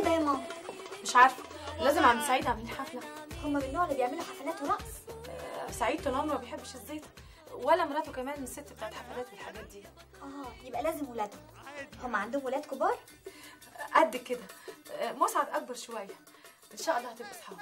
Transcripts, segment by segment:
ولا يا ماما مش عارفه لازم عند سعيد عاملين حفله هما من النوع اللي بيعملوا حفلات ورقص آه، سعيد طول عمره ما بيحبش الزيت ولا مراته كمان الست بتاعت حفلات والحاجات دي اه يبقى لازم ولادهم هما عندهم ولاد كبار قد كده آه، مسعد اكبر شويه ان شاء الله هتبقى اصحاب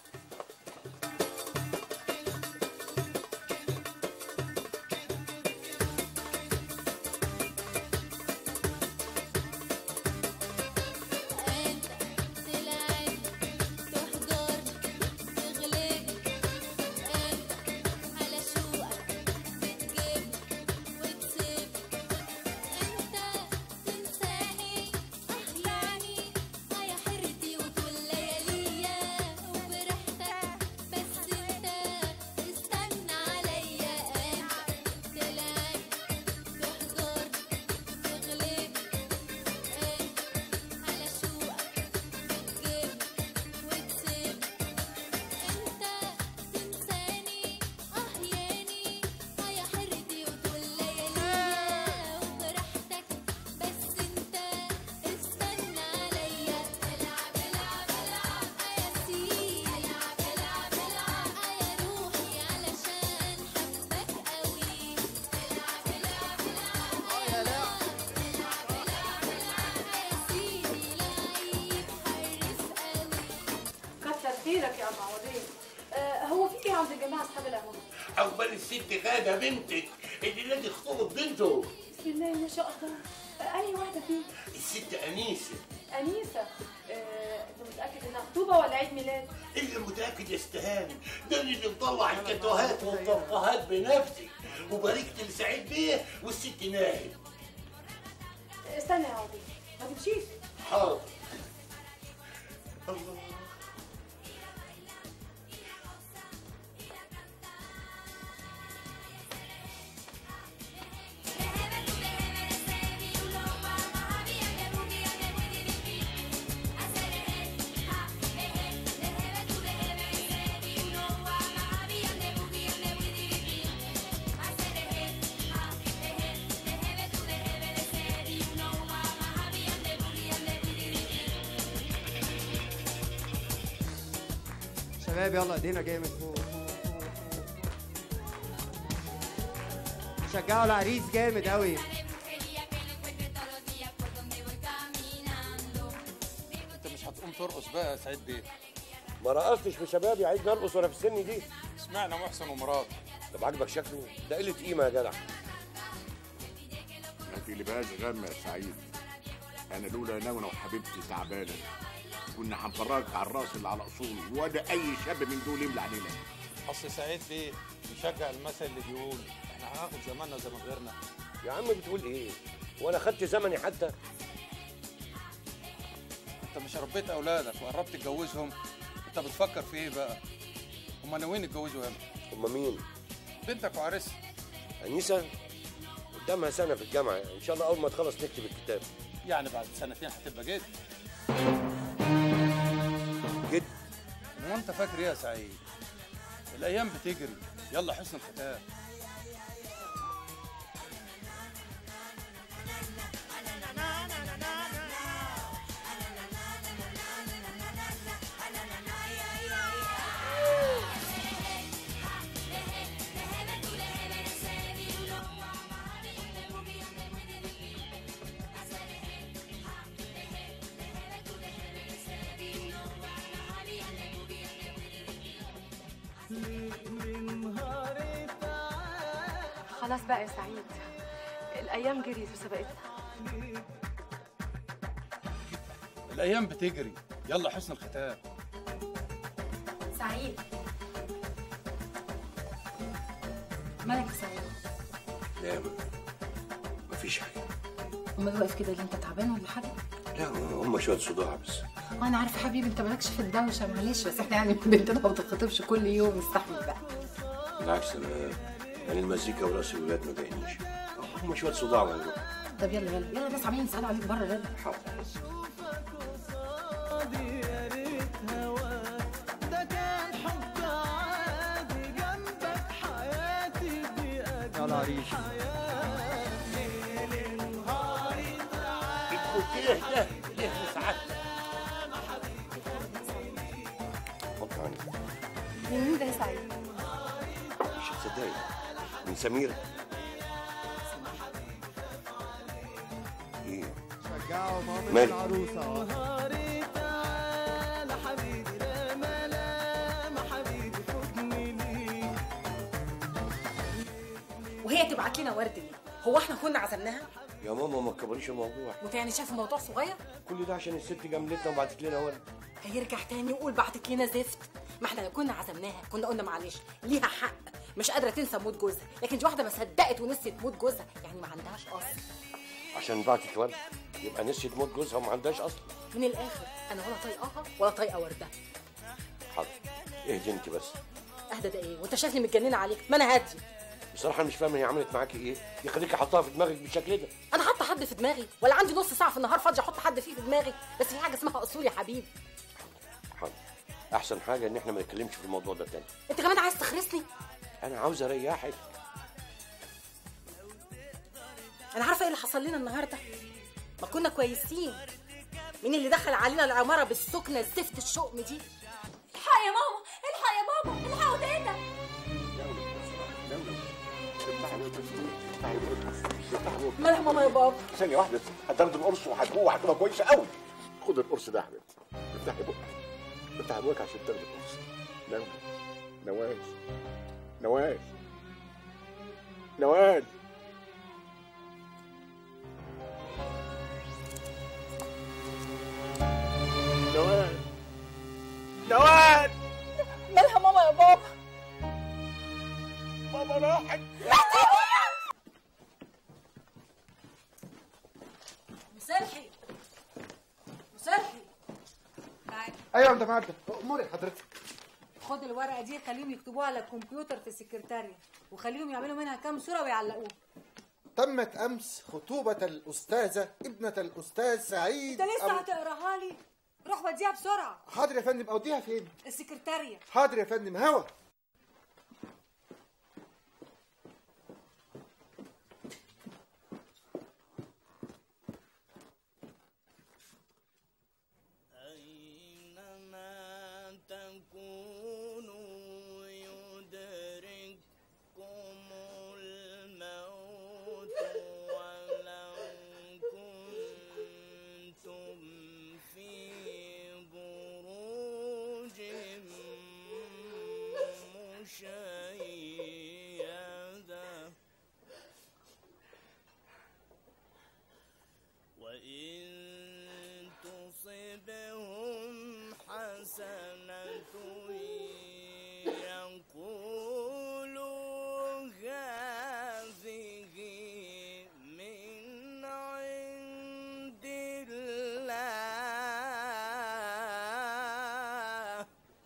كتر خيرك يا ابو عوضين آه، هو في ايه عند الجماعه اصحاب العموم عقبال الست غادة بنتك اللي لازم تخطب بنته بسم الله ما شاء الله آه، انهي واحده فيهم الست أنيسة انيسه آه، انت متاكد انها خطوبه ولا عيد ميلاد اللي متأكد يا استهاني ده اللي مطلع الكتوهات والطرقهات بنفسي وباركت لسعيد بيه والست ناهد استنى يا عوضين ما تمشيش حاضر الله شباب يلا ايدينا جامد فوق فوق فوق فوق شجعوا العريس جامد قوي انت مش هتقوم ترقص بقى يا سعيد بيه ما رقصتش في شبابي عايز نرقص وانا في السن دي سمعنا محسن ومراد طب عاجبك شكله ده قله قيمه يا جدع ما تقلبهاش غم يا سعيد انا لولا انا وانا وحبيبتي تعبانه كنا هنفرجك على الراس اللي على اصوله ولا اي شاب من دول يملى علينا اصل سعيد بيه بيشجع المثل اللي بيقول احنا هناخد زماننا زي ما غيرنا يا عم بتقول ايه وانا خدت زمني حتى انت مش ربيت اولادك وقربت تتجوزهم انت بتفكر في ايه بقى هما ناويين يتجوزوا امتى هما مين بنتك وعريسها انيسه قدامها سنه في الجامعه ان شاء الله اول ما تخلص نكتب الكتاب يعني بعد سنتين هتبقى جد جد هو انت فاكر ايه يا سعيد الايام بتجري يلا حسن الختام خلاص بقى يا سعيد الايام جريت وسبقتنا الايام بتجري يلا حسن الختام سعيد مالك يا سعيد لا ما- مفيش حاجه امال واقف كده اللي انت تعبان ولا حاجه لا هم شويه صداع بس ما انا عارفه حبيبي انت مالكش في الدوشه معلش بس احنا يعني بنتنا ما بتتخطبش كل يوم استحمل بقى بالعكس انا يعني المزيكا وراس الولاد ما ضايقنيش هم شويه صداع وهيروح طب يلا يلا يلا الناس عمالين يسالوا عليك بره يلا حاضر يلا عريس الكوكيه ده ليه سعادتك عنك من مين ده يا سعيد؟ مش هتصدقي من سميرة ايه شجعوا مامة مالك؟ العروسة وهي تبعت لنا ورد ليه هو احنا كنا عزمناها يا ماما ما تكبريش الموضوع وانت يعني شايف الموضوع صغير كل ده عشان الست جملتنا وبعتت لنا ورد هيرجع تاني يقول بعتت لنا زفت ما احنا لو كنا عزمناها كنا قلنا معلش ليها حق مش قادره تنسى موت جوزها لكن دي واحده ما صدقت ونسيت موت جوزها يعني ما عندهاش اصل عشان بعتت ورد يبقى نسيت موت جوزها وما عندهاش اصل من الاخر انا ولا طايقاها ولا طايقه وردها حاضر اهدي انت بس اهدى ده ايه وانت شايفني متجننه عليك ما انا هادي بصراحه مش فاهم هي عملت معاكي ايه يخليكي حطها في دماغك بالشكل ده انا حاطه حد في دماغي ولا عندي نص ساعه في النهار فاضيه احط حد فيه في دماغي بس في حاجه اسمها اصول يا حبيبي حاضر احسن حاجه ان احنا ما نتكلمش في الموضوع ده تاني انت كمان عايز تخرسني انا عاوز اريحك انا عارفه ايه اللي حصل لنا النهارده ما كنا كويسين مين اللي دخل علينا العماره بالسكنه الزفت الشؤم دي الحق يا ماما الحق يا بابا الحقوا تيتا مالها ماما يا بابا ثانية واحدة هتاخد القرص وهتبوه وهتبقى كويسة قوي خد القرص ده يا حبيبتي افتحي بقك افتحي بقك عشان تاخد القرص نوال نوال نوال نوال نوال نوال مالها ماما يا بابا ماما راحت مسلحي مسلحي ايوه ده معدة اموري حضرتك خد الورقه دي خليهم يكتبوها على الكمبيوتر في السكرتارية وخليهم يعملوا منها كام صوره ويعلقوها تمت امس خطوبة الاستاذة ابنة الاستاذ سعيد انت لسه أبو- هتقراها لي روح وديها بسرعه حاضر يا فندم اوديها فين السكرتارية حاضر يا فندم هوا أينما تكونوا يدرككم الموت ولو كنتم في بروج مشيدة وإن تصبهم حسنة يقولوا هذه من عند الله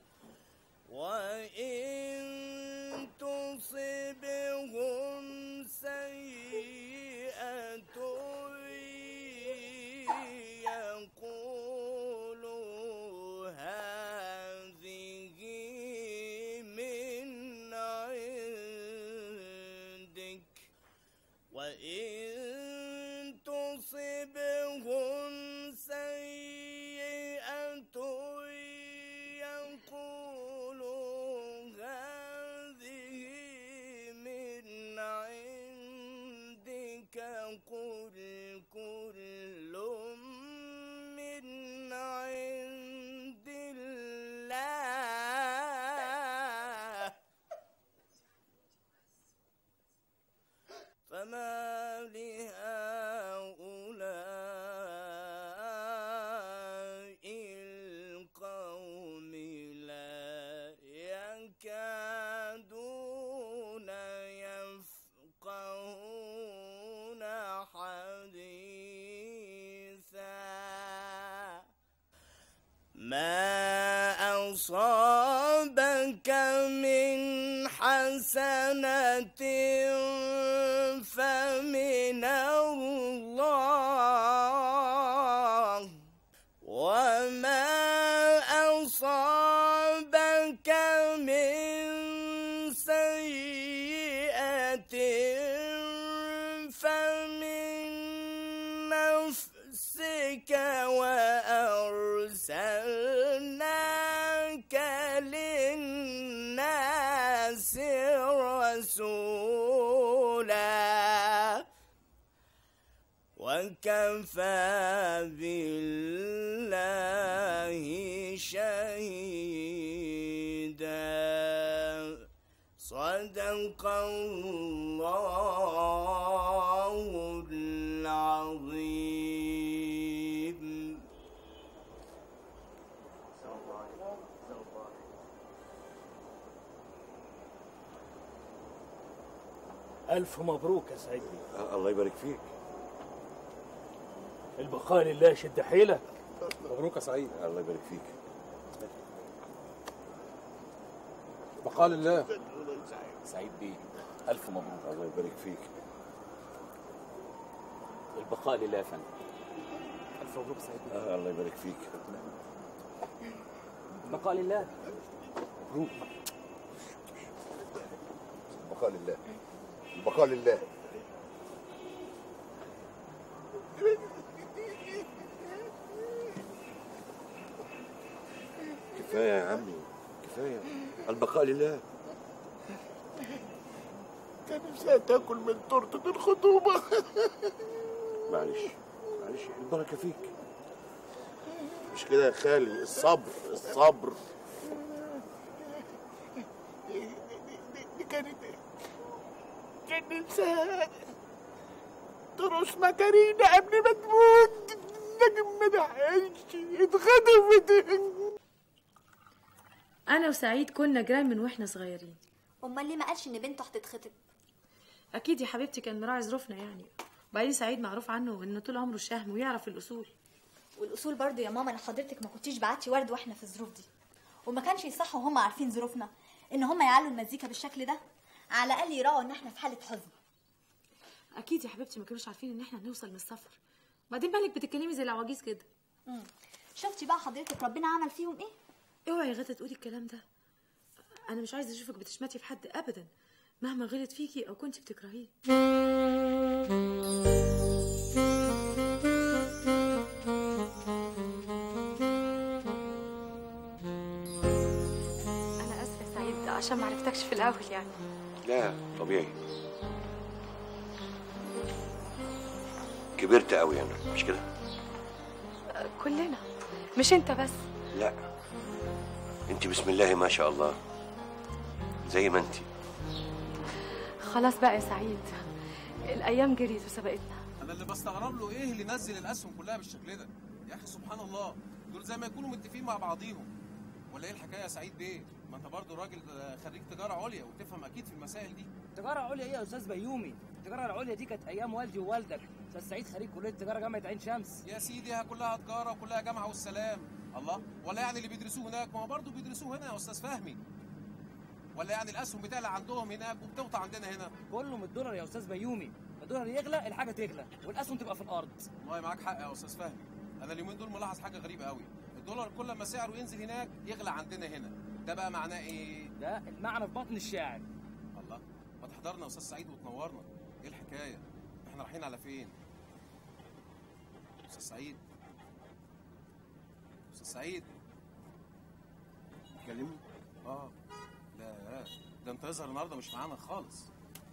وإن تصبهم سيئة يقولوا هذه من عندك وإن تصبهم سيئة يقولوا هذه من عندك قل كل من عند الله فما لهؤلاء القوم لا يكادون يفقهون حديثا ما أصابك من حسنة فمن الله وما أصابك من سيئة فمن نفسك وأرسلناك للناس ورسولا وكفى بالله شهيدا صدق الله العظيم ألف مبروك يا سيدي الله يبارك فيك البقاء لله شد حيلك مبروك يا سعيد الله يبارك فيك بقال الله سعيد بيه ألف مبروك الله يبارك فيك البقاء لله يا فندم ألف مبروك سعيد آه الله يبارك فيك البقاء لله مبروك البقاء لله البقاء لله كفايه يا عمي كفايه البقاء لله كان نفسي تاكل من تورته الخطوبه معلش معلش البركه فيك مش كده يا خالي الصبر الصبر دي كانت كان نفسها ترقص مكارينا قبل ما تموت لكن ما دحقتش اتخطفت انا وسعيد كنا جيران من واحنا صغيرين امال ليه ما قالش ان بنته هتتخطب اكيد يا حبيبتي كان مراعي ظروفنا يعني وبعدين سعيد معروف عنه انه طول عمره شهم ويعرف الاصول والاصول برضو يا ماما ان حضرتك ما كنتيش بعتي ورد واحنا في الظروف دي وما كانش يصح وهم عارفين ظروفنا ان هم يعلوا المزيكا بالشكل ده على الاقل يراوا ان احنا في حاله حزن اكيد يا حبيبتي ما كانوش عارفين ان احنا هنوصل من السفر بعدين بالك بتتكلمي زي العواجيز كده مم. شفتي بقى حضرتك ربنا عمل فيهم ايه اوعي يا غدا تقولي الكلام ده انا مش عايزه اشوفك بتشمتي في حد ابدا مهما غلط فيكي او كنت بتكرهيه انا اسفه يا سعيد عشان ما عرفتكش في الاول يعني لا طبيعي كبرت قوي انا مش كده كلنا مش انت بس لا انت بسم الله ما شاء الله زي ما انت خلاص بقى يا سعيد الايام جريت وسبقتنا انا اللي بستغرب له ايه اللي نزل الاسهم كلها بالشكل ده يا اخي سبحان الله دول زي ما يكونوا متفقين مع بعضيهم ولا ايه الحكايه يا سعيد بيه ما انت برضه راجل خريج تجاره عليا وتفهم اكيد في المسائل دي تجارة عليا ايه يا استاذ بيومي؟ التجارة العليا دي كانت ايام والدي ووالدك، استاذ سعيد خريج كلية تجارة جامعة عين شمس. يا سيدي ها كلها تجاره وكلها جامعه والسلام الله ولا يعني اللي بيدرسوه هناك ما هو برضه بيدرسوه هنا يا استاذ فهمي ولا يعني الاسهم بتعلى عندهم هناك وبتوطى عندنا هنا كله من الدولار يا استاذ بيومي، الدولار يغلى الحاجة تغلى، والاسهم تبقى في الارض. والله معاك حق يا استاذ فهمي انا اليومين دول ملاحظ حاجه غريبه قوي الدولار كل ما سعره ينزل هناك يغلى عندنا هنا ده بقى معناه ايه ده المعنى في بطن الشاعر. الله ما تحضرنا يا استاذ سعيد وتنورنا ايه الحكايه احنا رايحين على فين استاذ سعيد استاذ سعيد تكلمني اه لا ده انت يظهر النهارده مش معانا خالص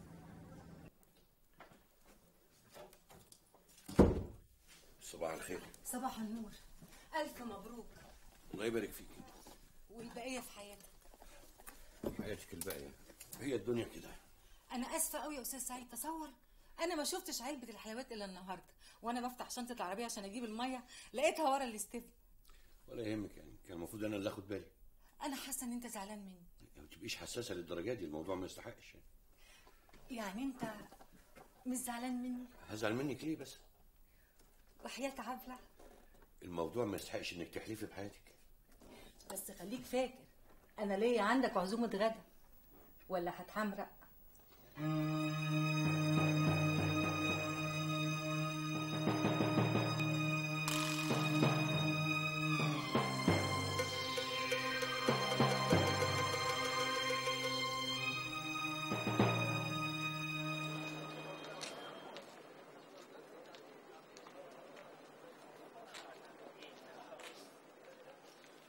صباح الخير صباح النور ألف مبروك الله يبارك فيك والبقية في حياتك حياتك الباقيه هي الدنيا كده أنا آسفة قوي يا أستاذ سعيد تصور أنا ما شفتش علبة الحلويات إلا النهاردة وأنا بفتح شنطة العربية عشان أجيب المية لقيتها ورا الاستبن ولا يهمك يعني كان المفروض انا اللي اخد بالي أنا حاسة إن أنت زعلان مني ما تبقيش حساسه للدرجه دي الموضوع ما يستحقش يعني يعني أنت مش زعلان مني هزعل منك ليه بس وحياة عبلة الموضوع ما يستحقش انك تحلفي بحياتك بس خليك فاكر أنا ليا عندك عزومة غدا ولا هتحمرق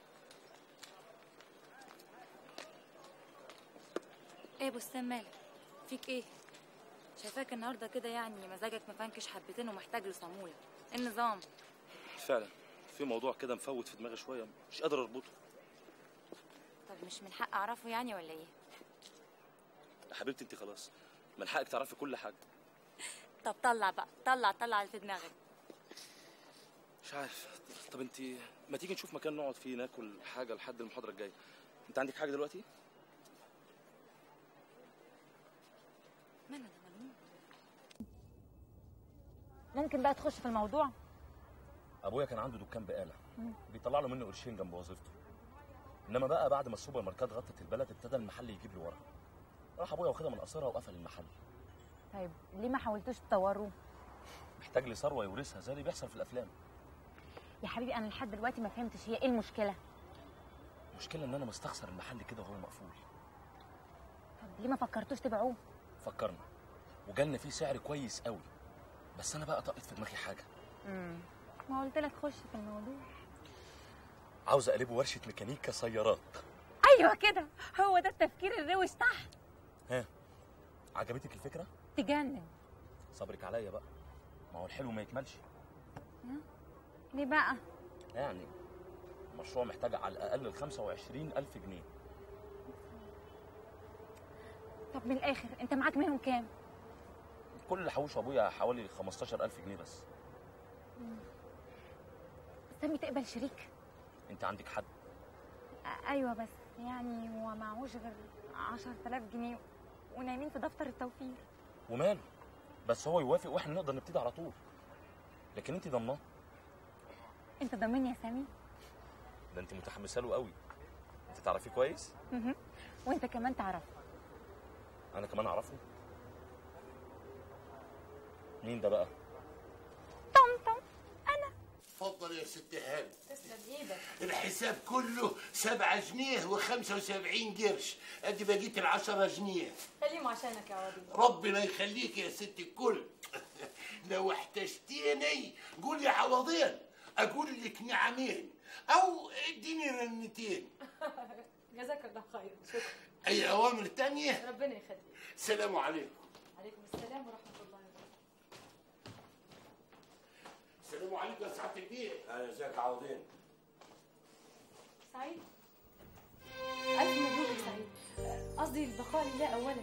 ايه يا بستان مالك فيك ايه شايفاك النهارده كده يعني مزاجك مفنكش حبتين ومحتاج لصاموله إيه النظام فعلا في موضوع كده مفوت في دماغي شويه مش قادر اربطه طب مش من حق اعرفه يعني ولا ايه يا حبيبتي انت خلاص من حقك تعرفي كل حاجه طب طلع بقى طلع طلع اللي في دماغك مش عارف طب انت ما تيجي نشوف مكان نقعد فيه ناكل حاجه لحد المحاضره الجايه انت عندك حاجه دلوقتي ممكن بقى تخش في الموضوع ابويا كان عنده دكان بقاله مم. بيطلع له منه قرشين جنب وظيفته انما بقى بعد ما السوبر ماركت غطت البلد ابتدى المحل يجيب له ورا راح ابويا واخدها من قصرها وقفل المحل طيب ليه ما حاولتوش تطوروه محتاج لي ثروه يورثها زي اللي بيحصل في الافلام يا حبيبي انا لحد دلوقتي ما فهمتش هي ايه المشكله المشكله ان انا مستخسر المحل كده وهو مقفول طب ليه ما فكرتوش تبيعوه فكرنا وجالنا فيه سعر كويس قوي بس انا بقى طقت في دماغي حاجه امم ما قلت لك خش في الموضوع عاوز اقلبه ورشه ميكانيكا سيارات ايوه كده هو ده التفكير الروش صح ها عجبتك الفكره تجنن صبرك عليا بقى ما هو الحلو ما يكملش ليه بقى يعني المشروع محتاج على الاقل ال 25 الف جنيه طب من الاخر انت معاك منهم كام كل اللي حوشه ابويا حوالي 15 الف جنيه بس سامي تقبل شريك انت عندك حد آه، ايوه بس يعني هو معهوش غير 10000 جنيه ونايمين في دفتر التوفير وماله بس هو يوافق واحنا نقدر نبتدي على طول لكن انت ضمناه انت ضامن يا سامي ده انت متحمسه له قوي انت تعرفيه كويس مهم. وانت كمان تعرف انا كمان اعرفه مين ده بقى اتفضل يا ست هاني تسلم ايدك الحساب كله سبعة جنيه وخمسة وسبعين قرش ادي بقيت العشرة جنيه خليهم عشانك يا عوضي ربنا يخليك يا ست الكل لو احتجتيني قول يا عوضين اقول لك نعمين او اديني رنتين جزاك الله خير شكرا اي اوامر تانية ربنا يخليك سلام عليكم عليكم السلام ورحمه الله وبركاته السلام عليكم يا سعاده البيت اهلا ازيك يا عوضين سعيد الف مبروك يا سعيد قصدي البقاء لله اولا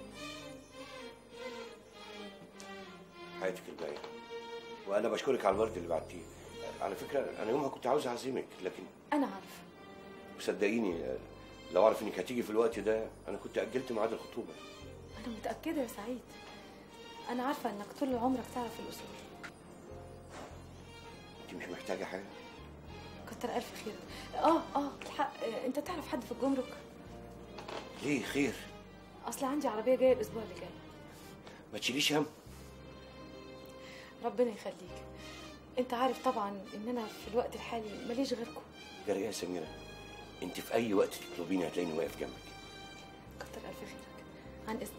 حياتك الجايه وانا بشكرك على الورد اللي بعتيه على فكره انا يومها كنت عاوز اعزمك لكن انا عارفه صدقيني لو اعرف انك هتيجي في الوقت ده انا كنت اجلت ميعاد الخطوبه انا متاكده يا سعيد انا عارفه انك طول عمرك تعرف الاصول انت مش محتاجه حاجه كتر الف خير اه اه الحق آه، انت تعرف حد في الجمرك ليه خير اصل عندي عربيه جايه الاسبوع اللي جاي ما تشيليش هم ربنا يخليك انت عارف طبعا ان انا في الوقت الحالي ماليش غيركم جري يا سميره انت في اي وقت تطلبيني هتلاقيني واقف جنبك كتر الف خيرك عن اذنك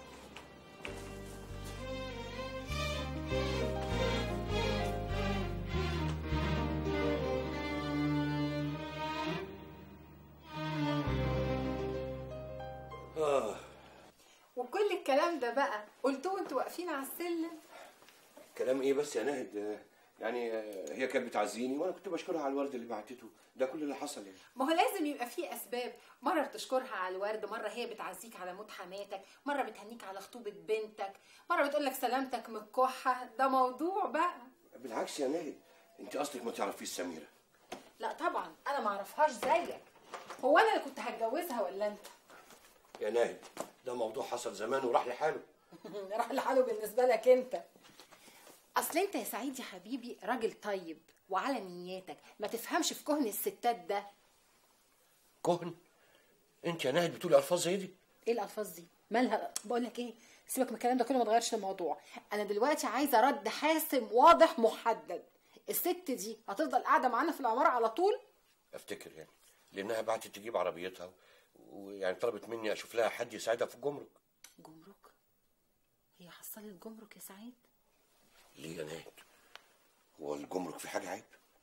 اه وكل الكلام ده بقى قلتوه وانتوا واقفين على السلم كلام ايه بس يا ناهد آه، يعني آه، هي كانت بتعزيني وانا كنت بشكرها على الورد اللي بعتته ده كل اللي حصل يعني ما هو لازم يبقى فيه اسباب مره بتشكرها على الورد مره هي بتعزيك على موت حماتك مره بتهنيك على خطوبه بنتك مره بتقول لك سلامتك من الكحه ده موضوع بقى بالعكس يا ناهد انت اصلك ما تعرفيش سميره لا طبعا انا ما اعرفهاش زيك هو انا اللي كنت هتجوزها ولا انت يا ناهد ده موضوع حصل زمان وراح لحاله راح لحاله بالنسبه لك انت اصل انت يا سعيد يا حبيبي راجل طيب وعلى نياتك ما تفهمش في كهن الستات ده كهن انت يا ناهد بتقولي الفاظ زي دي ايه الالفاظ دي مالها بقول لك ايه سيبك من الكلام ده كله ما تغيرش الموضوع انا دلوقتي عايزه رد حاسم واضح محدد الست دي هتفضل قاعده معانا في العماره على طول افتكر يعني لانها بعتت تجيب عربيتها ويعني طلبت مني اشوف لها حد يساعدها في الجمرك جمرك هي حصلت جمرك يا سعيد ليه يا ناهد هو الجمرك في حاجه عيب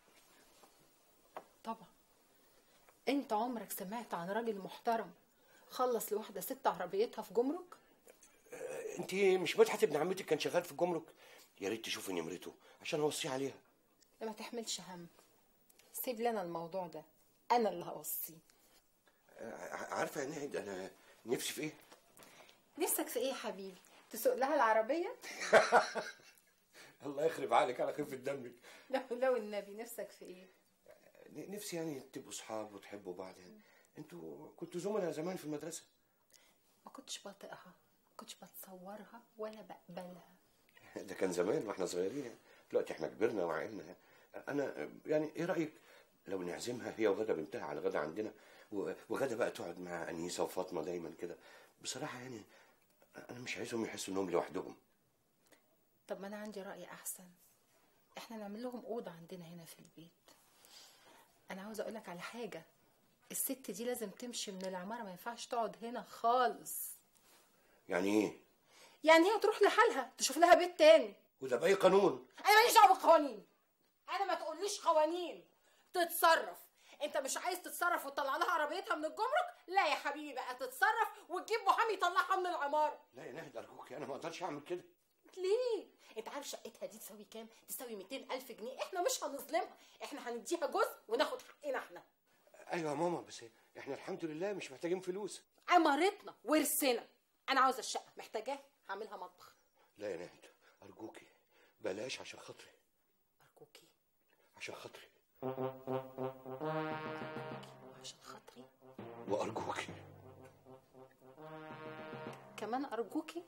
طبعا انت عمرك سمعت عن راجل محترم خلص لواحده ست عربيتها في جمرك انت مش مدحت ابن عمتك كان شغال في الجمرك يا ريت تشوفي نمرته عشان اوصيه عليها ما تحملش هم سيب لنا الموضوع ده انا اللي هوصيه ع- عارفه يا ناهد انا نفسي في ايه نفسك في ايه يا حبيبي تسوق لها العربيه الله يخرب عليك على خفه دمك لو لو النبي نفسك في ايه ن- نفسي يعني تبقوا صحاب وتحبوا بعض يعني انتوا كنتوا زملاء زمان في المدرسه ما كنتش بطيقها ما كنتش بتصورها ولا بقبلها ده كان زمان واحنا صغيرين يعني. دلوقتي احنا كبرنا وعقلنا انا يعني ايه رايك لو نعزمها هي وغدا بنتها على غدا عندنا و- وغدا بقى تقعد مع انيسه وفاطمه دايما كده بصراحه يعني انا مش عايزهم يحسوا انهم لوحدهم طب ما انا عندي راي احسن احنا نعمل لهم اوضه عندنا هنا في البيت انا عاوزه اقول لك على حاجه الست دي لازم تمشي من العماره ما ينفعش تقعد هنا خالص يعني ايه يعني هي تروح لحالها تشوف لها بيت تاني وده باي قانون انا ماليش دعوه بالقوانين انا ما تقوليش قوانين تتصرف انت مش عايز تتصرف وتطلع لها عربيتها من الجمرك لا يا حبيبي بقى تتصرف وتجيب محامي يطلعها من العماره لا يا نهد ارجوك انا ما اقدرش اعمل كده ليه انت عارف شقتها دي تساوي كام تساوي 200 الف جنيه احنا مش هنظلمها احنا هنديها جزء وناخد حقنا احنا ايوه يا ماما بس احنا الحمد لله مش محتاجين فلوس عمارتنا ورثنا انا عاوزه الشقه محتاجاها هعملها مطبخ لا يا نهد ارجوكي بلاش عشان خاطري ارجوكي عشان خاطري عشان خاطري وارجوكي كمان ارجوكي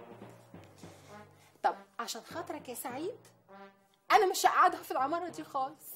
طب عشان خاطرك يا سعيد انا مش هقعدها في العماره دي خالص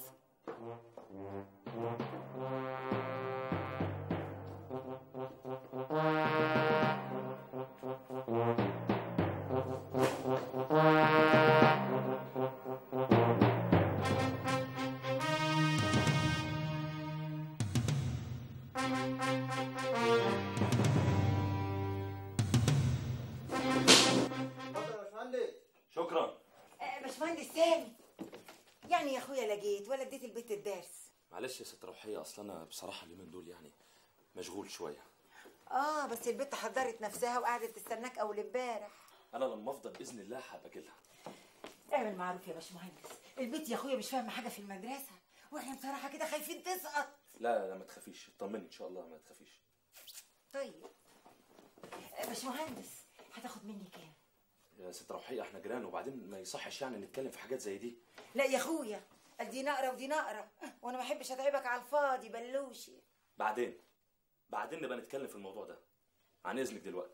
شكرا آه، باشمهندس سامي يعني يا اخويا لا جيت ولا اديت البيت الدرس معلش يا ست روحيه اصل انا بصراحه اليومين دول يعني مشغول شويه اه بس البت حضرت نفسها وقعدت تستناك اول امبارح انا لما افضل باذن الله هبقى لها اعمل معروف يا باشمهندس البت يا اخويا مش فاهمه حاجه في المدرسه واحنا بصراحه كده خايفين تسقط لا لا ما تخافيش اطمني ان شاء الله ما تخافيش طيب آه، باشمهندس هتاخد مني كام يا ست روحيه احنا جيران وبعدين ما يصحش يعني نتكلم في حاجات زي دي لا يا اخويا قال دي نقره ودي نقره وانا ما احبش اتعبك على الفاضي بلوشي بعدين بعدين نبقى نتكلم في الموضوع ده عن اذنك دلوقتي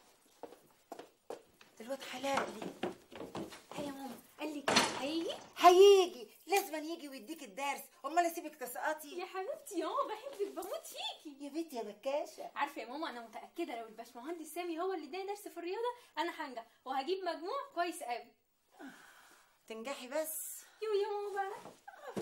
الواد حلال لي هيا يا ماما قال لي هيجي هيجي لازم يجي ويديك الدرس امال اسيبك تسقطي يا حبيبتي يا ماما بحبك بموت فيكي يا بنتي يا بكاشه عارفه يا ماما انا متاكده لو الباشمهندس سامي هو اللي اداني درس في الرياضه انا هنجح وهجيب مجموع كويس قوي تنجحي بس يو يا ماما بقى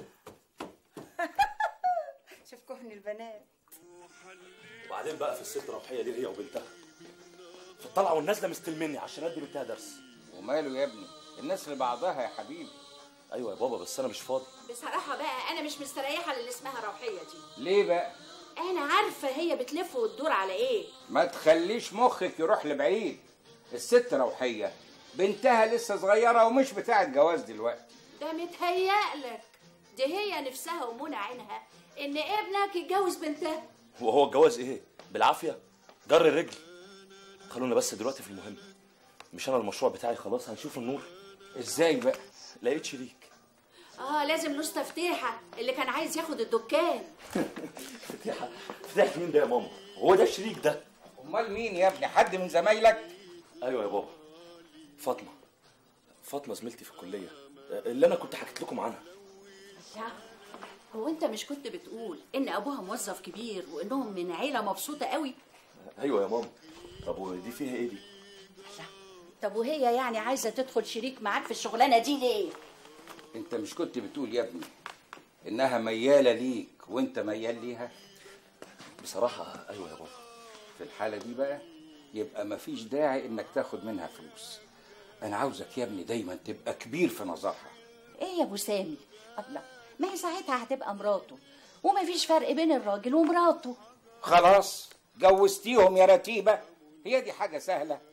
شوف كهن البنات وبعدين بقى في الست روحيه دي هي وبنتها في الطلعه والنازله مستلمني عشان ادي بنتها درس وماله يا ابني الناس لبعضها يا حبيبي ايوه يا بابا بس انا مش فاضي بصراحة بقى أنا مش مستريحة للي اسمها روحية دي ليه بقى أنا عارفة هي بتلف وتدور على إيه ما تخليش مخك يروح لبعيد الست روحية بنتها لسه صغيرة ومش بتاعة جواز دلوقتي ده متهيألك دي هي نفسها ومنى عينها إن ابنك يتجوز بنتها وهو الجواز ايه بالعافيه جر الرجل خلونا بس دلوقتي في المهم مش انا المشروع بتاعي خلاص هنشوف النور ازاي بقى لقيت شريك آه لازم له فتيحة اللي كان عايز ياخد الدكان فتيحه فتحت مين ده يا ماما هو ده الشريك ده امال مين يا ابني حد من زمايلك ايوه يا بابا فاطمه فاطمه زميلتي في الكليه اللي انا كنت حكيت لكم عنها لا هو أنت مش كنت بتقول إن أبوها موظف كبير وإنهم من عيلة مبسوطة قوي ايوه يا ماما طب ودي فيها ايه دي طب وهي يعني عايزة تدخل شريك معاك في الشغلانة دي ليه؟ انت مش كنت بتقول يا ابني انها ميالة ليك وانت ميال ليها بصراحة ايوه يا بابا في الحالة دي بقى يبقى مفيش داعي انك تاخد منها فلوس انا عاوزك يا ابني دايما تبقى كبير في نظرها ايه يا ابو سامي الله ما هي ساعتها هتبقى مراته ومفيش فرق بين الراجل ومراته خلاص جوزتيهم يا رتيبة هي دي حاجة سهلة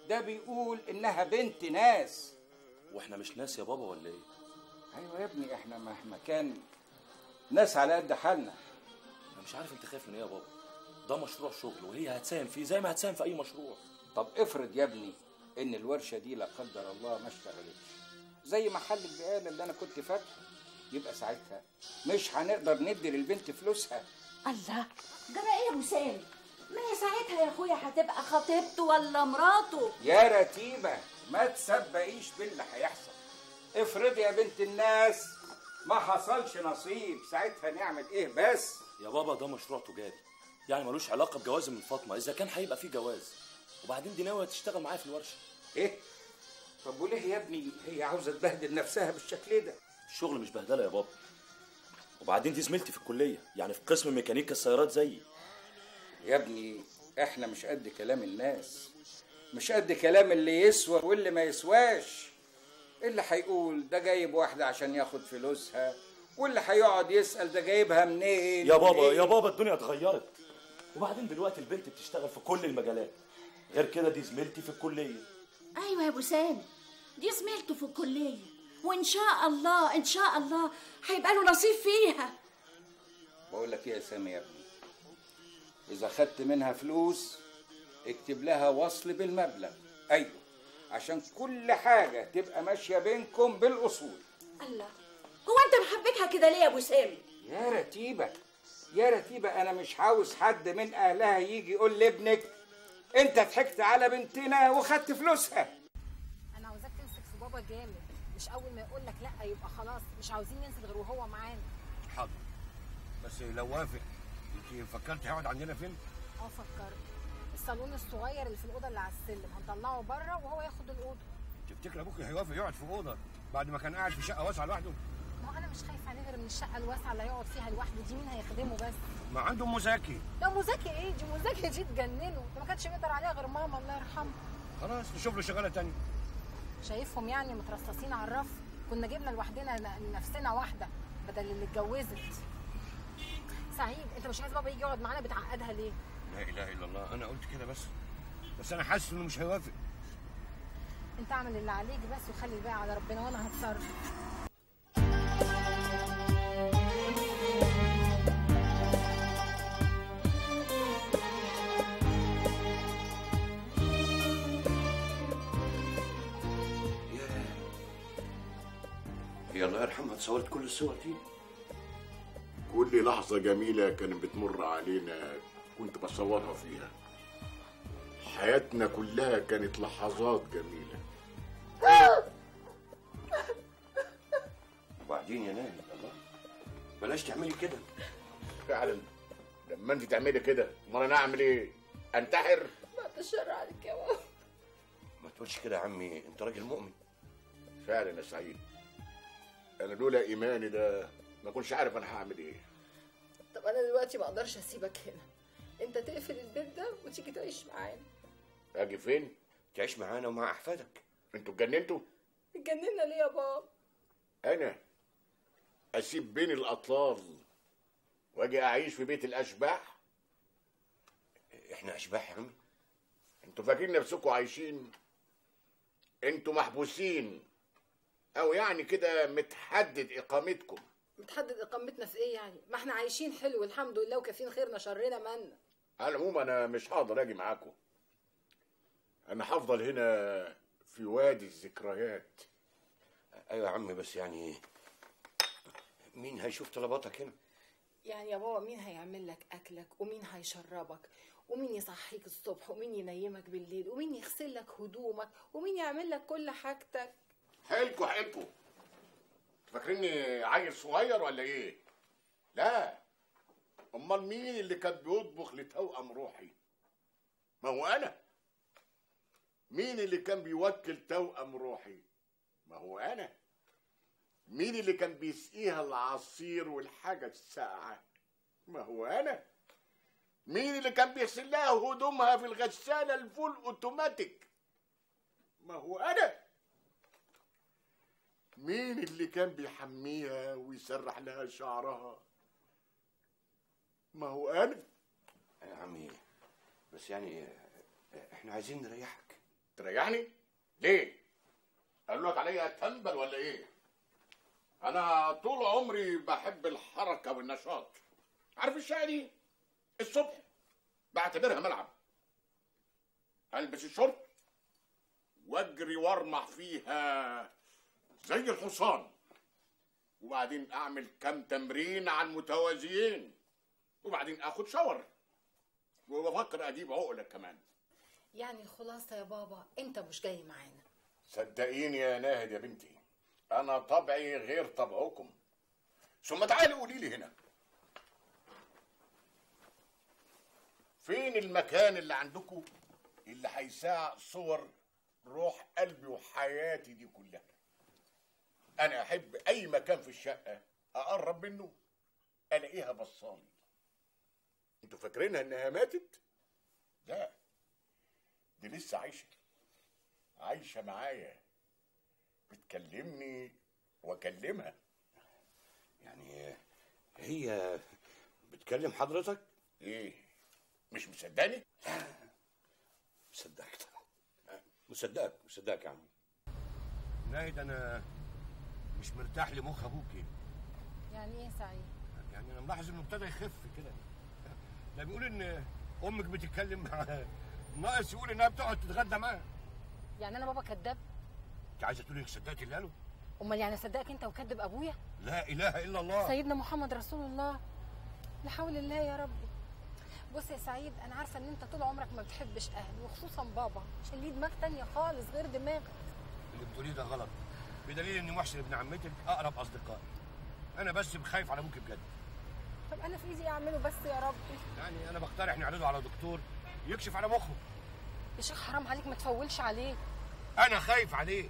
ده بيقول انها بنت ناس واحنا مش ناس يا بابا ولا ايه ايوه يا ابني احنا مهما كان ناس على قد حالنا انا مش عارف انت خايف من ايه يا بابا ده مشروع شغل وهي هتساهم فيه زي ما هتساهم في اي مشروع طب افرض يا ابني ان الورشه دي لا قدر الله ما اشتغلتش زي محل البقاله اللي انا كنت فاتحه يبقى ساعتها مش هنقدر ندي للبنت فلوسها الله جرى ايه يا ابو سامي ما هي ساعتها يا اخويا هتبقى خطيبته ولا مراته يا رتيبه ما تسبقيش باللي هيحصل افرض يا بنت الناس ما حصلش نصيب ساعتها نعمل ايه بس يا بابا ده مشروع تجاري يعني ملوش علاقه بجواز من فاطمه اذا كان هيبقى فيه جواز وبعدين دي ناويه تشتغل معايا في الورشه ايه طب وليه يا ابني هي عاوزه تبهدل نفسها بالشكل ده الشغل مش بهدله يا بابا وبعدين دي زميلتي في الكليه يعني في قسم ميكانيكا السيارات زيي يا ابني احنا مش قد كلام الناس مش قد كلام اللي يسوى واللي ما يسواش اللي هيقول ده جايب واحدة عشان ياخد فلوسها واللي هيقعد يسأل ده جايبها منين يا بابا منين؟ يا بابا الدنيا اتغيرت وبعدين دلوقتي البنت بتشتغل في كل المجالات غير كده دي زميلتي في الكليه ايوه يا ابو سامي دي زميلته في الكليه وان شاء الله ان شاء الله هيبقى له نصيب فيها بقول لك ايه يا سامي يا ابني اذا خدت منها فلوس اكتب لها وصل بالمبلغ ايوه عشان كل حاجة تبقى ماشية بينكم بالأصول الله هو انت محبكها كده ليه يا ابو سامي يا رتيبة يا رتيبة أنا مش عاوز حد من أهلها يجي يقول لابنك أنت ضحكت على بنتنا وخدت فلوسها انا عاوزاك تمسك في بابا جامد مش اول ما يقول لك لا يبقى خلاص مش عاوزين ننزل غير وهو معانا حاضر بس لو وافق انت فكرت هيقعد عندنا فين؟ اه فكرت الصالون الصغير اللي في الاوضه اللي على السلم هنطلعه بره وهو ياخد الاوضه تفتكر ابوك هيوافق يقعد في اوضه بعد ما كان قاعد في شقه واسعه لوحده؟ ما هو انا مش خايف عليه غير من الشقه الواسعه اللي هيقعد فيها لوحده دي مين هيخدمه بس ما عنده ام زكي ده مذاكر ايه دي مذاكر دي تجننه ده ما كانش بيقدر عليها غير ماما الله يرحمها خلاص نشوف له شغاله تانية شايفهم يعني مترصصين على الرف كنا جبنا لوحدنا ل- لنفسنا واحده بدل اللي اتجوزت سعيد انت مش عايز بابا يجي يقعد معانا بتعقدها ليه لا اله الا الله انا قلت كده بس بس انا حاسس انه مش هيوافق انت اعمل اللي عليك بس وخلي الباقي على ربنا وانا هتصرف هي الله يرحمها تصورت كل الصور دي كل لحظة جميلة كانت بتمر علينا كنت بصورها فيها حياتنا كلها كانت لحظات جميلة وبعدين يا ناهي الله بلاش تعملي كده فعلا لما انت تعملي كده امال انا اعمل ايه؟ انتحر؟ بعد الشر عليك يا بابا ما تقولش كده يا عمي انت راجل مؤمن فعلا يا سعيد انا لولا ايماني ده ما كنتش عارف انا هعمل ايه طب انا دلوقتي ما اقدرش اسيبك هنا انت تقفل البيت ده وتيجي تعيش معانا اجي فين؟ تعيش معانا ومع احفادك انتوا اتجننتوا؟ اتجننا ليه يا بابا انا اسيب بين الاطلال واجي اعيش في بيت الاشباح احنا اشباح يا عمي انتوا فاكرين نفسكم عايشين انتوا محبوسين او يعني كده متحدد اقامتكم بتحدد اقامتنا في ايه يعني ما احنا عايشين حلو الحمد لله وكافيين خيرنا شرنا منا على العموم انا مش هقدر اجي معاكم انا هفضل هنا في وادي الذكريات ايوه يا عمي بس يعني مين هيشوف طلباتك هنا يعني يا بابا مين هيعمل لك اكلك ومين هيشربك ومين يصحيك الصبح ومين ينيمك بالليل ومين يغسل لك هدومك ومين يعمل لك كل حاجتك حيلكوا حيلكوا فاكريني عيل صغير ولا ايه لا امال مين اللي كان بيطبخ لتوأم روحي ما هو انا مين اللي كان بيوكل توأم روحي ما هو انا مين اللي كان بيسقيها العصير والحاجة الساقعة ما هو انا مين اللي كان بيغسل لها هدومها في الغسالة الفول اوتوماتيك ما هو انا مين اللي كان بيحميها ويسرح لها شعرها ما هو انا يا عمي بس يعني احنا عايزين نريحك تريحني ليه قالوا لك عليا تنبل ولا ايه انا طول عمري بحب الحركه والنشاط عارف الشقه دي الصبح بعتبرها ملعب البس الشورت واجري وارمح فيها زي الحصان وبعدين اعمل كام تمرين على المتوازيين وبعدين اخد شاور وبفكر اجيب عقله كمان يعني الخلاصه يا بابا انت مش جاي معانا صدقيني يا ناهد يا بنتي انا طبعي غير طبعكم ثم تعالي قولي لي هنا فين المكان اللي عندكم اللي هيساع صور روح قلبي وحياتي دي كلها انا احب اي مكان في الشقه اقرب منه الاقيها بصالي انتوا فاكرينها انها ماتت لا دي لسه عايشه عايشه معايا بتكلمني واكلمها يعني هي بتكلم حضرتك ايه مش مصدقني مصدقك طبعا مصدقك مصدقك يا عم ناهد انا مش مرتاح لمخ ابوكي يعني ايه سعيد يعني انا ملاحظ انه ابتدى يخف كده ده بيقول ان امك بتتكلم معاه ناقص يقول انها بتقعد تتغدى معاه يعني انا بابا كذاب انت عايزه تقولي انك صدقتي اللي قاله امال يعني صدقك انت وكذب ابويا لا اله الا الله سيدنا محمد رسول الله لا حول الله يا ربي بص يا سعيد انا عارفه ان انت طول عمرك ما بتحبش اهلي وخصوصا بابا عشان ليه دماغ تانية خالص غير دماغك اللي بتقوليه ده غلط بدليل ان محسن ابن عمتك اقرب اصدقائي انا بس خايف على ابوكي بجد طب انا في ايدي اعمله بس يا ربي يعني انا بقترح نعرضه على دكتور يكشف على مخه يا شيخ حرام عليك ما تفولش عليه انا خايف عليه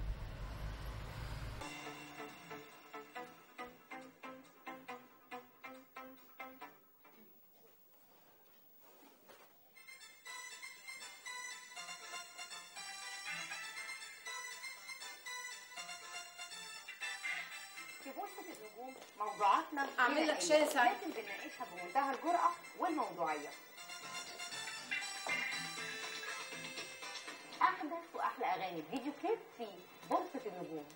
في بورصة النجوم موضوعاتنا أعمل لك غنائية، شاي يا سعيد. لكن بنناقشها بمنتهى الجرأة والموضوعية أحدث وأحلى أغاني فيديو كليب في بورصة النجوم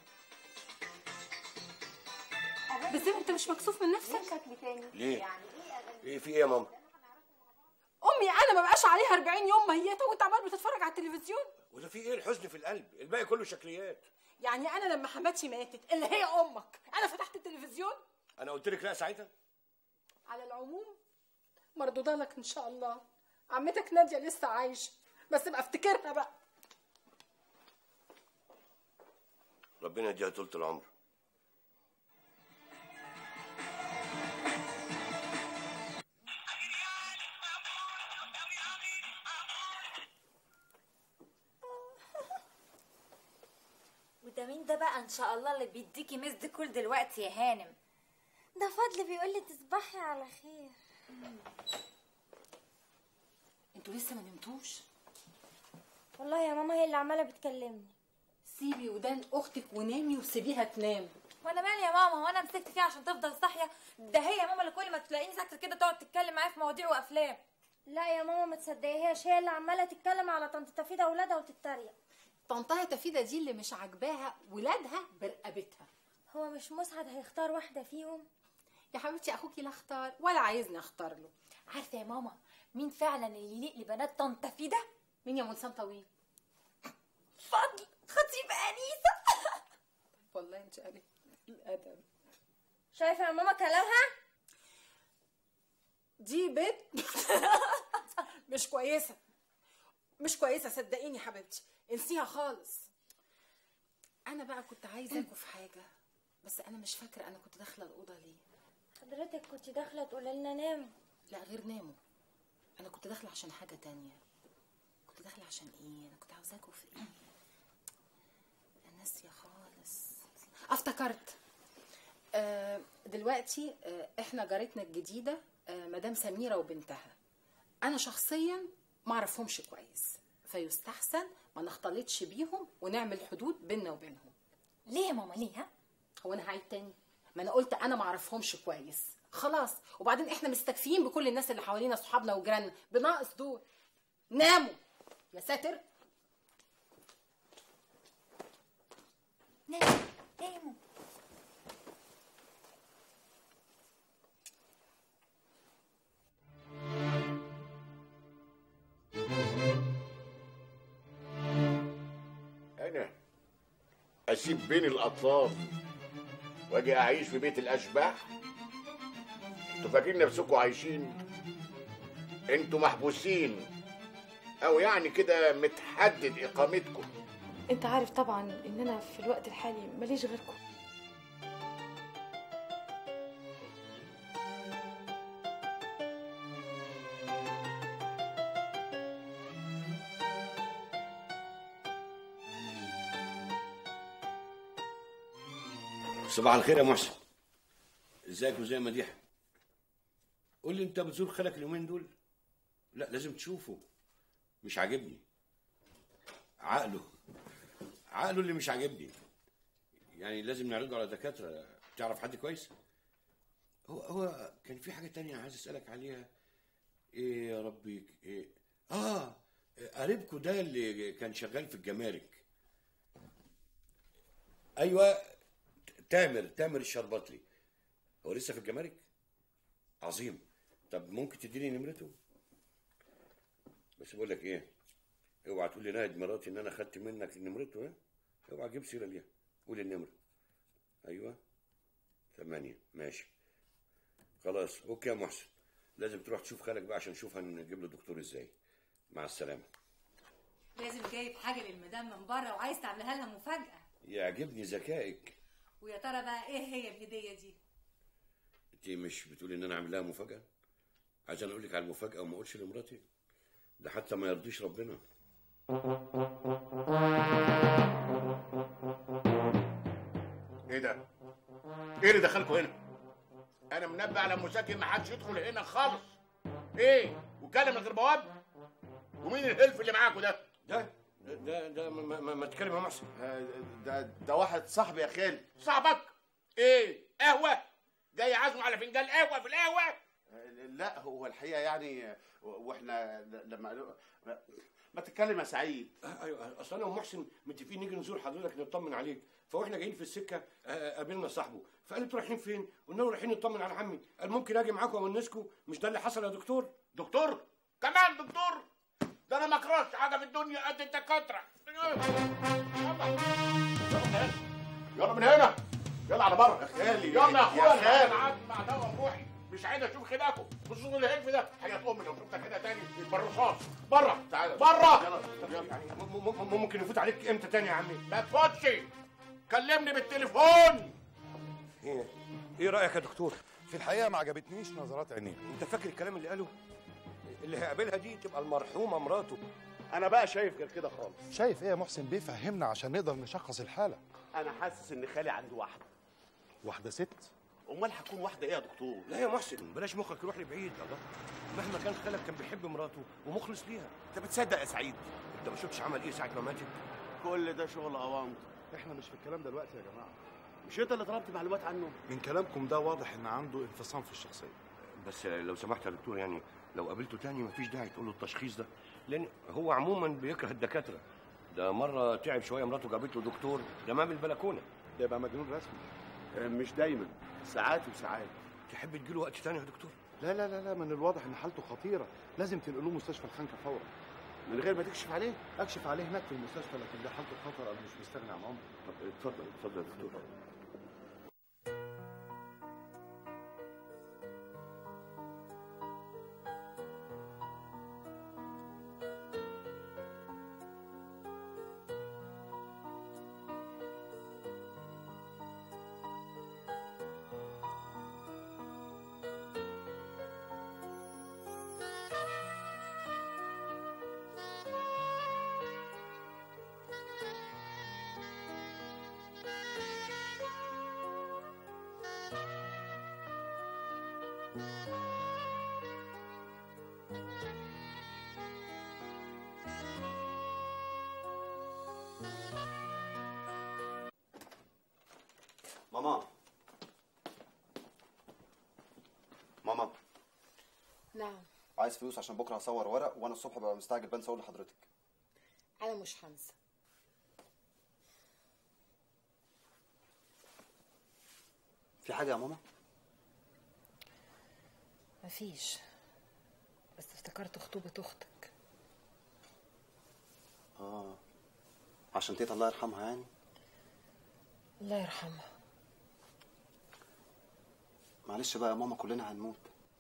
بس انت مش مكسوف من نفسك شكل تاني ليه؟ يعني ايه أغاني ايه في ايه يا ماما امي انا ما بقاش عليها 40 يوم ميته وانت عمال بتتفرج على التلفزيون وده في ايه الحزن في القلب الباقي كله شكليات يعني انا لما حماتي ماتت اللي هي امك انا فتحت التلفزيون انا قلت لك لا ساعتها على العموم مردوده لك ان شاء الله عمتك ناديه لسه عايشه بس ابقى افتكرها بقى ربنا يديها طولة العمر وده مين ده بقى ان شاء الله اللي بيديكي مسد كل دلوقتي يا هانم ده فضل بيقول لي تصبحي على خير انتوا لسه ما نمتوش والله يا ماما هي اللي عماله بتكلمني سيبي ودان اختك ونامي وسيبيها تنام وانا مالي يا ماما وانا مسكت فيها عشان تفضل صاحيه ده هي يا ماما اللي كل ما تلاقيني ساكته كده تقعد تتكلم معايا في مواضيع وافلام لا يا ماما ما تصدقيهاش هي اللي عماله تتكلم على طنط تفيده واولادها وتتريق طنطها تفيدة دي اللي مش عاجباها ولادها برقبتها هو مش مسعد هيختار واحده فيهم يا حبيبتي اخوكي لا اختار ولا عايزني اختار له عارفه يا ماما مين فعلا اللي يليق لبنات طنط تفيده مين يا منسان طويل فضل خطيب انيسه والله انت قليل الادب شايفه يا ماما كلامها دي بنت مش كويسه مش كويسه صدقيني يا حبيبتي انسيها خالص انا بقى كنت عايزاكوا في حاجه بس انا مش فاكره انا كنت داخله الاوضه ليه حضرتك كنت داخله تقولي لنا نام لا غير ناموا انا كنت داخله عشان حاجه تانية كنت داخله عشان ايه انا كنت عاوزاكوا في ايه انا ناسيه خالص افتكرت آه دلوقتي آه احنا جارتنا الجديده آه مدام سميره وبنتها انا شخصيا ما اعرفهمش كويس فيستحسن ما نختلطش بيهم ونعمل حدود بيننا وبينهم ليه يا ماما ليه ها هو انا هعيد تاني ما انا قلت انا ما اعرفهمش كويس خلاص وبعدين احنا مستكفيين بكل الناس اللي حوالينا صحابنا وجيراننا بناقص دول ناموا يا ساتر نام ناموا انا اسيب بين الاطلال واجي اعيش في بيت الاشباح انتوا فاكرين نفسكم عايشين انتوا محبوسين او يعني كده متحدد اقامتكم انت عارف طبعا ان انا في الوقت الحالي ماليش غيركم صباح الخير يا محسن ازيك وزي مديحه قول لي انت بتزور خالك اليومين دول لا لازم تشوفه مش عاجبني عقله عقله اللي مش عاجبني يعني لازم نعرضه على دكاتره تعرف حد كويس هو هو كان في حاجه تانية عايز اسالك عليها ايه يا ربي ايه اه قريبكوا ده اللي كان شغال في الجمارك ايوه تامر تامر الشربطلي هو لسه في الجمارك عظيم طب ممكن تديني نمرته بس بقول لك ايه اوعى تقول لي ناهد مراتي ان انا خدت منك نمرته ها اوعى تجيب سيره ليها قول النمره ايوه ثمانية ماشي خلاص اوكي يا محسن لازم تروح تشوف خالك بقى عشان نشوف هنجيب له دكتور ازاي مع السلامه لازم جايب حاجه للمدام من بره وعايز تعملها لها مفاجاه يعجبني ذكائك ويا ترى بقى ايه هي الهديه دي انت مش بتقولي ان انا اعمل لها مفاجاه عشان اقول لك على المفاجاه وما اقولش لمراتي ده حتى ما يرضيش ربنا ايه ده؟ ايه اللي دخلكم هنا؟ انا منبه على مساكن ما حدش يدخل هنا خالص. ايه؟ وكلم من غير بواب؟ ومين الهلف اللي معاكوا ده؟ ده ده ده ما, ما, ما تكلم يا محسن ده ده واحد صاحبي يا خالي صاحبك؟ ايه؟ قهوة؟ جاي عازمه على فنجان قهوة في القهوة؟ لا هو الحقيقه يعني واحنا لما ما تتكلم يا سعيد ايوه اصل انا ومحسن متفقين نيجي نزور حضرتك نطمن عليك فاحنا جايين في السكه آه، قابلنا صاحبه فقال انتوا رايحين فين؟ قلنا له رايحين نطمن على عمي قال ممكن اجي معاكم اونسكم مش ده اللي حصل يا دكتور؟ دكتور؟ كمان دكتور؟ ده انا ما اكرهش حاجة في الدنيا قد الدكاترة. يلا من هنا يلا على بره يا خالي يلا يا اخويا يا خالي. انا قاعد مع دواء روحي مش عايز اشوف خداكم خصوصا الهلف ده حياة امي لو شفتك كده تاني بالرصاص بره تعالى بره ممكن يفوت عليك امتى تاني يا عمي؟ ما تفوتش كلمني بالتليفون ايه ايه رايك يا دكتور؟ في الحقيقه ما عجبتنيش نظرات عينيه انت فاكر الكلام اللي قاله؟ اللي هيقابلها دي تبقى المرحومه مراته انا بقى شايف غير كده خالص شايف ايه يا محسن بيه فهمنا عشان نقدر نشخص الحاله انا حاسس ان خالي عنده واحده واحده ست امال هتكون واحده ايه يا دكتور لا يا محسن بلاش مخك يروح لبعيد الله مهما كان خالك كان بيحب مراته ومخلص ليها انت بتصدق يا سعيد انت ما شفتش عمل ايه ساعه ما ماتت كل ده شغل اوامر احنا مش في الكلام دلوقتي يا جماعه مش انت اللي طلبت معلومات عنه من كلامكم ده واضح ان عنده انفصام في الشخصيه بس لو سمحت يا دكتور يعني لو قابلته تاني مفيش داعي تقول له التشخيص ده لان هو عموما بيكره الدكاتره ده مره تعب شويه مراته جابت له دكتور رماه البلكونه ده يبقى مجنون رسمي مش دايما ساعات وساعات تحب تجيله وقت تاني يا دكتور لا لا لا لا من الواضح ان حالته خطيره لازم تنقلوه مستشفى الخنكه فورا من غير ما تكشف عليه اكشف عليه هناك في المستشفى لكن ده حالته خطر انا مش مستغني عن عمري طب اتفضل اتفضل يا دكتور ماما ماما نعم عايز فلوس عشان بكره هصور ورق وانا الصبح ببقى مستعجل بنسى اقول لحضرتك انا مش هنسى في حاجه يا ماما مفيش بس افتكرت خطوبة أختك اه عشان تيتا الله يرحمها يعني الله يرحمها معلش بقى يا ماما كلنا هنموت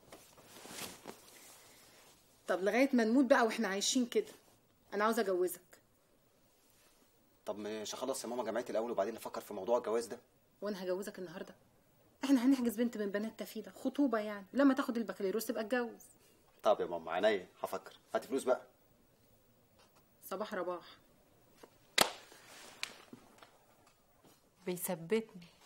طب لغاية ما نموت بقى واحنا عايشين كده أنا عاوزة أجوزك طب مش هخلص يا ماما جامعتي الاول وبعدين نفكر في موضوع الجواز ده وأنا هجوزك النهاردة احنا هنحجز بنت من بنات تفيدة خطوبة يعني لما تاخد البكالوريوس تبقى اتجوز طب يا ماما عينيا هفكر هاتي فلوس بقى صباح رباح بيثبتني